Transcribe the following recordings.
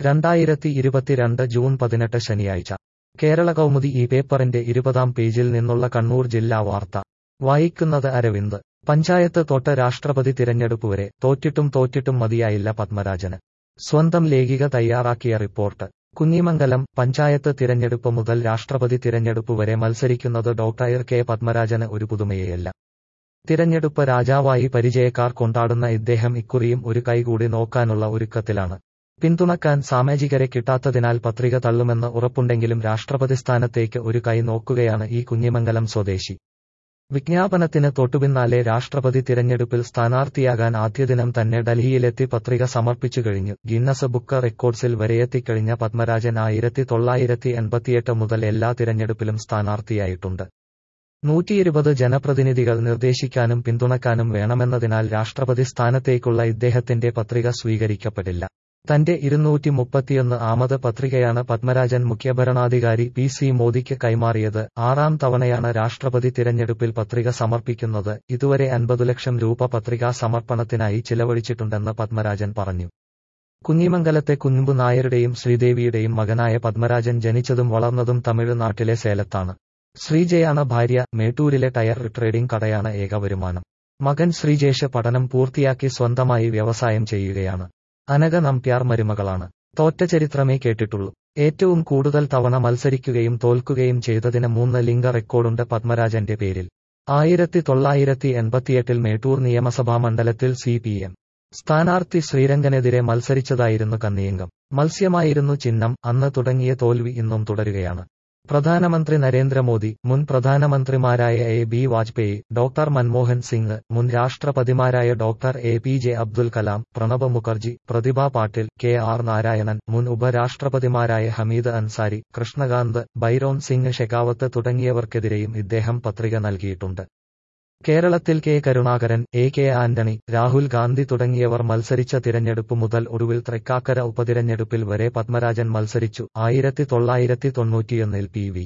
രണ്ടായിരത്തി ഇരുപത്തിരണ്ട് ജൂൺ പതിനെട്ട് ശനിയാഴ്ച കേരള കൗമുദി ഈ പേപ്പറിന്റെ ഇരുപതാം പേജിൽ നിന്നുള്ള കണ്ണൂർ ജില്ലാ വാർത്ത വായിക്കുന്നത് അരവിന്ദ് പഞ്ചായത്ത് തൊട്ട് രാഷ്ട്രപതി തിരഞ്ഞെടുപ്പ് വരെ തോറ്റിട്ടും തോറ്റിട്ടും മതിയായില്ല പത്മരാജന് സ്വന്തം ലേഖിക തയ്യാറാക്കിയ റിപ്പോർട്ട് കുഞ്ഞിമംഗലം പഞ്ചായത്ത് തിരഞ്ഞെടുപ്പ് മുതൽ രാഷ്ട്രപതി തിരഞ്ഞെടുപ്പ് വരെ മത്സരിക്കുന്നത് ഡോക്ടർ കെ പത്മരാജന് ഒരു പുതുമയേയല്ല തിരഞ്ഞെടുപ്പ് രാജാവായി പരിചയക്കാർ കൊണ്ടാടുന്ന ഇദ്ദേഹം ഇക്കുറിയും ഒരു കൈകൂടി നോക്കാനുള്ള ഒരുക്കത്തിലാണ് പിന്തുണക്കാൻ സാമാജികരെ കിട്ടാത്തതിനാൽ പത്രിക തള്ളുമെന്ന് ഉറപ്പുണ്ടെങ്കിലും രാഷ്ട്രപതി സ്ഥാനത്തേക്ക് ഒരു കൈ നോക്കുകയാണ് ഈ കുഞ്ഞിമംഗലം സ്വദേശി വിജ്ഞാപനത്തിന് തൊട്ടുപിന്നാലെ രാഷ്ട്രപതി തിരഞ്ഞെടുപ്പിൽ സ്ഥാനാർത്ഥിയാകാൻ ആദ്യദിനം തന്നെ ഡൽഹിയിലെത്തി പത്രിക സമർപ്പിച്ചു കഴിഞ്ഞു ഗിന്നസ് ബുക്ക് റെക്കോർഡ്സിൽ വരെയെത്തിക്കഴിഞ്ഞ പത്മരാജൻ ആയിരത്തി തൊള്ളായിരത്തി എൺപത്തിയെട്ട് മുതൽ എല്ലാ തിരഞ്ഞെടുപ്പിലും സ്ഥാനാർത്ഥിയായിട്ടുണ്ട് നൂറ്റിയിരുപത് ജനപ്രതിനിധികൾ നിർദ്ദേശിക്കാനും പിന്തുണക്കാനും വേണമെന്നതിനാൽ രാഷ്ട്രപതി സ്ഥാനത്തേക്കുള്ള ഇദ്ദേഹത്തിന്റെ പത്രിക സ്വീകരിക്കപ്പെടില്ല തന്റെ ഇരുന്നൂറ്റി മുപ്പത്തിയൊന്ന് ആമത് പത്രികയാണ് പത്മരാജൻ മുഖ്യഭരണാധികാരി പി സി മോദിക്ക് കൈമാറിയത് ആറാം തവണയാണ് രാഷ്ട്രപതി തിരഞ്ഞെടുപ്പിൽ പത്രിക സമർപ്പിക്കുന്നത് ഇതുവരെ അൻപത് ലക്ഷം രൂപ പത്രികാ സമർപ്പണത്തിനായി ചിലവഴിച്ചിട്ടുണ്ടെന്ന് പത്മരാജൻ പറഞ്ഞു കുഞ്ഞിമംഗലത്തെ കുഞ്ഞുമ്പു നായരുടെയും ശ്രീദേവിയുടെയും മകനായ പത്മരാജൻ ജനിച്ചതും വളർന്നതും തമിഴ്നാട്ടിലെ സേലത്താണ് ശ്രീജയാണ് ഭാര്യ മേട്ടൂരിലെ ടയർ ട്രേഡിംഗ് കടയാണ് ഏക വരുമാനം മകൻ ശ്രീജേഷ് പഠനം പൂർത്തിയാക്കി സ്വന്തമായി വ്യവസായം ചെയ്യുകയാണ് അനഘ നമ്പ്യാർ മരുമകളാണ് തോറ്റ ചരിത്രമേ കേട്ടിട്ടുള്ളൂ ഏറ്റവും കൂടുതൽ തവണ മത്സരിക്കുകയും തോൽക്കുകയും ചെയ്തതിന് മൂന്ന് ലിംഗ റെക്കോർഡുണ്ട് പത്മരാജന്റെ പേരിൽ ആയിരത്തി തൊള്ളായിരത്തി എൺപത്തിയെട്ടിൽ മേട്ടൂർ നിയമസഭാ മണ്ഡലത്തിൽ സി പി എം സ്ഥാനാർത്ഥി ശ്രീരംഗനെതിരെ മത്സരിച്ചതായിരുന്നു കന്നിയംഗം മത്സ്യമായിരുന്നു ചിഹ്നം അന്ന് തുടങ്ങിയ തോൽവി ഇന്നും തുടരുകയാണ് പ്രധാനമന്ത്രി നരേന്ദ്രമോദി മുൻ പ്രധാനമന്ത്രിമാരായ A B Vajpayee doctor Manmohan Singh മുൻ രാഷ്ട്രപതിമാരായ doctor A P J Abdul Kalam Pranab Mukherjee Pratibha Patil K R Narayanan മുൻ ഉപരാഷ്ട്രപതിമാരായ ഹമീദ് അൻസാരി കൃഷ്ണകാന്ത് ബൈരോൺ സിംഗ് ഷെഖാവത്ത് തുടങ്ങിയവർക്കെതിരെയും ഇദ്ദേഹം പത്രിക നൽകിയിട്ടുണ്ട് കേരളത്തിൽ K Karunakaran A K Antony Rahul Gandhi തുടങ്ങിയവർ മത്സരിച്ച തിരഞ്ഞെടുപ്പ് മുതൽ ഒടുവിൽ തൃക്കാക്കര ഉപതിരഞ്ഞെടുപ്പിൽ വരെ പത്മരാജൻ മത്സരിച്ചു ആയിരത്തി തൊള്ളായിരത്തി തൊണ്ണൂറ്റിയൊന്നിൽ പി വി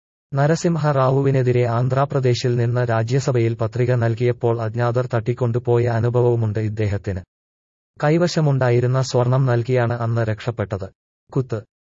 നരസിംഹറാവുവിനെതിരെ ആന്ധ്രാപ്രദേശിൽ നിന്ന് രാജ്യസഭയിൽ പത്രിക നൽകിയപ്പോൾ അജ്ഞാതർ തട്ടിക്കൊണ്ടുപോയ അനുഭവവുമുണ്ട് ഇദ്ദേഹത്തിന് കൈവശമുണ്ടായിരുന്ന സ്വർണം നൽകിയാണ് അന്ന് രക്ഷപ്പെട്ടത് കുത്ത്